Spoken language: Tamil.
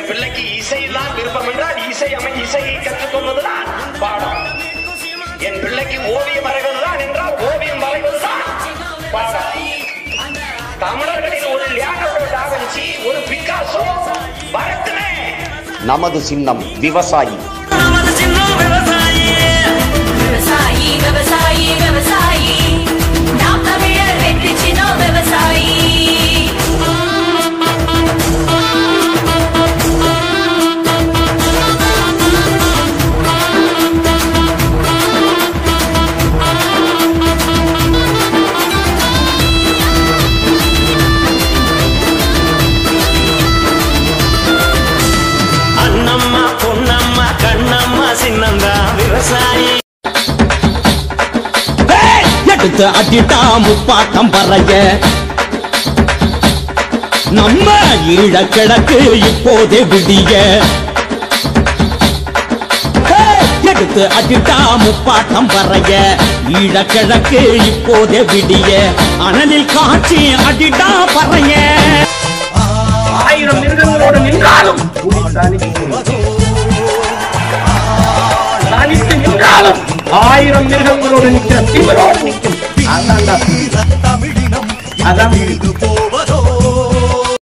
என் பிள்ளைக்கு இசைதான் விருப்பம் என்றால் இசை அமை இசையை கற்றுக்கொள்வதுதான் பாடம் என் பிள்ளைக்கு ஓவியம் வரைவதுதான் என்றால் ஓவியம் வரைவதுதான் பாடம் தமிழர்களில் ஒரு லியானோடோ டாவின்சி ஒரு பிக்காசோ வரட்டுமே நமது சின்னம் விவசாயி விவசாயி விவசாயி விவசாயி நாம் தமிழர் வெற்றி சின்னம் விவசாயி அண்ணம்மா பொன்னம்மா கண்ணம்மா சின்னந்தா விவசாயி எடுத்து அடிட்டா முப்பாட்டம் பறைய நம்ம ஈழ கிழக்கு இப்போதே விடிய ஹே! எடுத்து அடிட்டா முப்பாட்டம் பறைய ஈழ கிழக்கு இப்போதே விடிய அனலில் காட்சி அடிட்டா பறைய ஆயிரம் மிருகங்களோடு நின்றாலும் தனித்து நின்றாலும் ஆயிரம் மிருகங்களோடு நிற்கிற தீவிரோடு நிற்கும் அதான்டா. அதான்